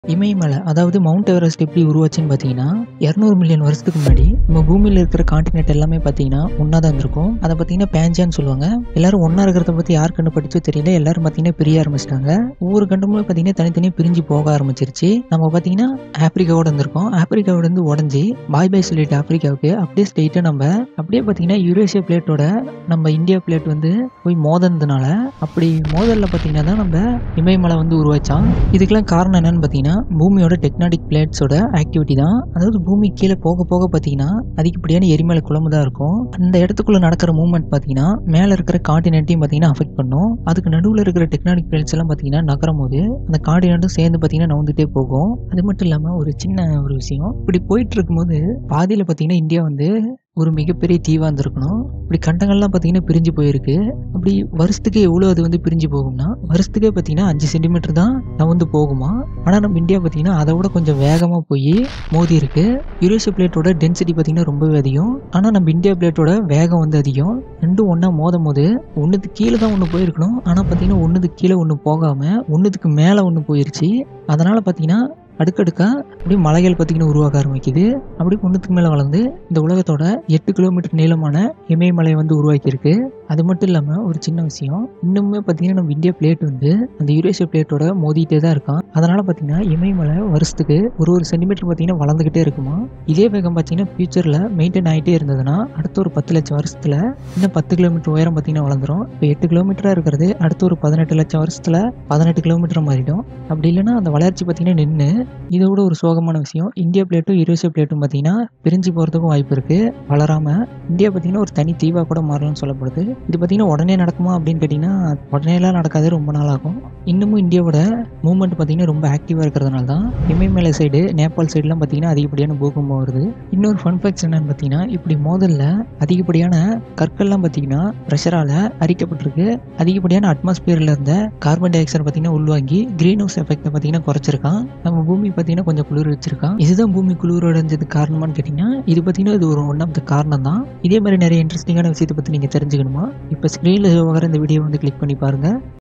இமயமலை அதாவது mount Everest எப்படி உருவாச்சுன்னு பார்த்தீங்கன்னா இரநூறு மில்லியன் வருஷத்துக்கு முன்னாடி நம்ம பூமியில் இருக்கிற காண்டினென்ட் எல்லாமே பார்த்தீங்கன்னா ஒன்றா தான் இருந்திருக்கும் அதை பார்த்தீங்கன்னா பேஞ்சான்னு சொல்லுவாங்க எல்லாரும் ஒன்றா இருக்கிறத பற்றி யார் கண்டு படிச்சோ தெரியல எல்லாரும் பார்த்தீங்கன்னா பிரிய ஆரம்பிச்சிட்டாங்க ஒவ்வொரு கண்டமும் பார்த்தீங்கன்னா தனித்தனியாக பிரிஞ்சு போக ஆரம்பிச்சிருச்சு நம்ம பார்த்தீங்கன்னா ஆப்பிரிக்காவோட இருந்திருக்கோம் ஆப்பிரிக்காவோட இருந்து உடஞ்சி பாய் பாய் சொல்லிட்டு ஆப்பிரிக்காவுக்கு அப்படியே ஸ்ட்ரெயிட்டாக நம்ம அப்படியே பார்த்தீங்கன்னா யூரேஷியா பிளேட்டோட நம்ம இந்தியா பிளேட் வந்து போய் மோதனதுனால அப்படி மோதலில் பார்த்தீங்கன்னா தான் நம்ம இமயமலை வந்து உருவாச்சான் இதுக்கெல்லாம் காரணம் என்னன்னு பார்த்தீங்கன்னா பூமியோட டெக்னாடிக் பிளேட்ஸோட ஆக்டிவிட்டி தான் அதாவது பூமி கீழே போக போக பார்த்தீங்கன்னா அதிகப்படியான எரிமலை குழம்பு தான் இருக்கும் அந்த இடத்துக்குள்ள நடக்கிற மூவ்மெண்ட் பார்த்தீங்கன்னா மேலே இருக்கிற காண்டினென்ட்டையும் பார்த்தீங்கன்னா அஃபெக்ட் பண்ணும் அதுக்கு நடுவில் இருக்கிற டெக்னானிக் பிளேட்ஸ் எல்லாம் பார்த்தீங்கன்னா நகரும் போது அந்த காண்டினென்ட்டும் சேர்ந்து பார்த்தீங்கன்னா நவுந்துட்டே போகும் அது மட்டும் இல்லாமல் ஒரு சின்ன ஒரு விஷயம் இப்படி போயிட்டு இருக்கும்போது பாதியில் பார்த்தீங்கன்னா இந்தியா வந்து ஒரு மிகப்பெரிய தீவாக இருந்திருக்கணும் இப்படி கண்டங்கள்லாம் பார்த்தீங்கன்னா பிரிஞ்சு போயிருக்கு அப்படி வருஷத்துக்கு எவ்வளோ அது வந்து பிரிஞ்சு போகும்னா வருஷத்துக்கே பார்த்தீங்கன்னா அஞ்சு சென்டிமீட்டர் தான் நவுந்து போகுமா ஆனால் நம்ம இந்தியா பார்த்தீங்கன்னா அதை விட கொஞ்சம் வேகமாக போய் மோதி இருக்கு யூரேஷியா பிளேட்டோட டென்சிட்டி பார்த்தீங்கன்னா ரொம்பவே அதிகம் ஆனால் நம்ம இந்தியா பிளேட்டோட வேகம் வந்து அதிகம் ரெண்டும் ஒன்றா மோதும் போது ஒன்றுக்கு கீழே தான் ஒன்று போயிருக்கணும் ஆனால் பார்த்தீங்கன்னா ஒன்றுக்கு கீழே ஒன்று போகாமல் ஒன்றுக்கு மேலே ஒன்று போயிருச்சு அதனால் பார்த்தீங்கன்னா அடுக்கடுக்காக அப்படியே மலைகள் பார்த்திங்கன்னா உருவாக ஆரம்பிக்குது அப்படியே ஒன்றுத்துக்கு மேலே வளர்ந்து இந்த உலகத்தோட எட்டு கிலோமீட்டர் நீளமான இமயமலை வந்து உருவாக்கியிருக்கு அது மட்டும் இல்லாமல் ஒரு சின்ன விஷயம் இன்னுமே பார்த்தீங்கன்னா நம்ம இந்தியா பிளேட் வந்து அந்த யூரேஷியா பிளேட்டோட மோதிட்டே தான் இருக்கான் அதனால் பார்த்தீங்கன்னா இமயமலை வருஷத்துக்கு ஒரு ஒரு சென்டிமீட்டர் பார்த்தீங்கன்னா வளர்ந்துக்கிட்டே இருக்குமா இதே வேகம் பார்த்தீங்கன்னா ஃபியூச்சரில் மெயின்டைன் ஆகிட்டே இருந்ததுன்னா அடுத்த ஒரு பத்து லட்சம் வருஷத்தில் இன்னும் பத்து கிலோமீட்டர் உயரம் பார்த்தீங்கன்னா வளர்ந்துரும் இப்போ எட்டு கிலோமீட்டராக இருக்கிறது அடுத்த ஒரு பதினெட்டு லட்சம் வருஷத்தில் பதினெட்டு கிலோமீட்டர் மாறிடும் அப்படி இல்லைன்னா அந்த வளர்ச்சி பார்த்தீங்கன்னா நின்று இதை விட ஒரு சோகமான விஷயம் இந்தியா பிளேட்டும் யூரேஷியா பிளேட்டும் பார்த்தீங்கன்னா பிரிஞ்சு போகிறதுக்கும் வாய்ப்பு இருக்குது வளராமல் இந்தியா பார்த்தீங்கன்னா ஒரு தனி தீவாக கூட மாறலாம்னு சொல்லப்படுது இது பார்த்தீங்கன்னா உடனே நடக்குமா அப்படின்னு கேட்டிங்கன்னா உடனேலாம் நடக்காது ரொம்ப நாள் ஆகும் இன்னமும் இந்தியாவோட மூவ்மெண்ட் பார்த்தீங்கன்னா ரொம்ப ஆக்டிவாக இருக்கிறதுனால தான் இமயமலை சைடு நேபாள் சைடுலாம் பார்த்தீங்கன்னா அதிகப்படியான பூகம்பம் வருது இன்னொரு ஃபன் ஃபேக்ட்ஸ் என்னன்னு பார்த்தீங்கன்னா இப்படி மோதலில் அதிகப்படியான கற்கள்லாம் பார்த்தீங்கன்னா ப்ரெஷரால் அரிக்கப்பட்டிருக்கு அதிகப்படியான அட்மாஸ்பியரில் இருந்த கார்பன் டை ஆக்சைடு பார்த்தீங்கன்னா உள்வாங்கி க்ரீன் ஹவுஸ் எஃபெக்டை பார்த்தீங்கன்னா குறைச்சிருக்கான் நம்ம பூமி பார்த்தீங்கன்னா கொஞ்சம் குளிர் வச்சிருக்கான் இதுதான் பூமி குளிர் அடைஞ்சதுக்கு காரணமான்னு கேட்டிங்கன்னா இது பார்த்தீங்கன்னா இது ஒரு ஒன் ஆஃப் த காரணம் தான் இதே மாதிரி நிறைய இன்ட்ரெஸ்டிங்கான விஷயத்தை பற்றி நீங்கள் தெரிஞ்சுக்கணுமா இப்போ ஸ்க்ரீனில் வர இந்த வீடியோ வந்து கிளிக் பண்ணி பாருங்கள்